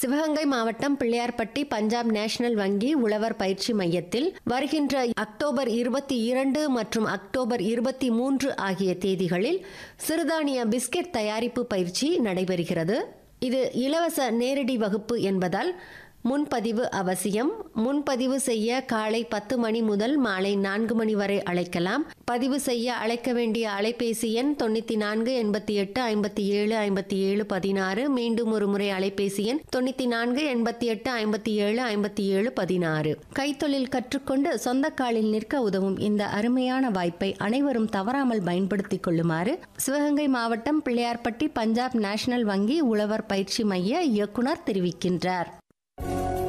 சிவகங்கை மாவட்டம் பிள்ளையார்பட்டி பஞ்சாப் நேஷனல் வங்கி உழவர் பயிற்சி மையத்தில் வருகின்ற அக்டோபர் இருபத்தி இரண்டு மற்றும் அக்டோபர் இருபத்தி மூன்று ஆகிய தேதிகளில் சிறுதானிய பிஸ்கெட் தயாரிப்பு பயிற்சி நடைபெறுகிறது இது இலவச நேரடி வகுப்பு என்பதால் முன்பதிவு அவசியம் முன்பதிவு செய்ய காலை பத்து மணி முதல் மாலை நான்கு மணி வரை அழைக்கலாம் பதிவு செய்ய அழைக்க வேண்டிய அலைபேசி எண் தொண்ணூற்றி நான்கு எண்பத்தி எட்டு ஐம்பத்தி ஏழு ஐம்பத்தி ஏழு பதினாறு மீண்டும் ஒரு முறை அலைபேசி எண் தொண்ணூற்றி நான்கு எண்பத்தி எட்டு ஐம்பத்தி ஏழு ஐம்பத்தி ஏழு பதினாறு கைத்தொழில் கற்றுக்கொண்டு சொந்த காலில் நிற்க உதவும் இந்த அருமையான வாய்ப்பை அனைவரும் தவறாமல் பயன்படுத்திக் கொள்ளுமாறு சிவகங்கை மாவட்டம் பிள்ளையார்பட்டி பஞ்சாப் நேஷனல் வங்கி உழவர் பயிற்சி மைய இயக்குனர் தெரிவிக்கின்றார்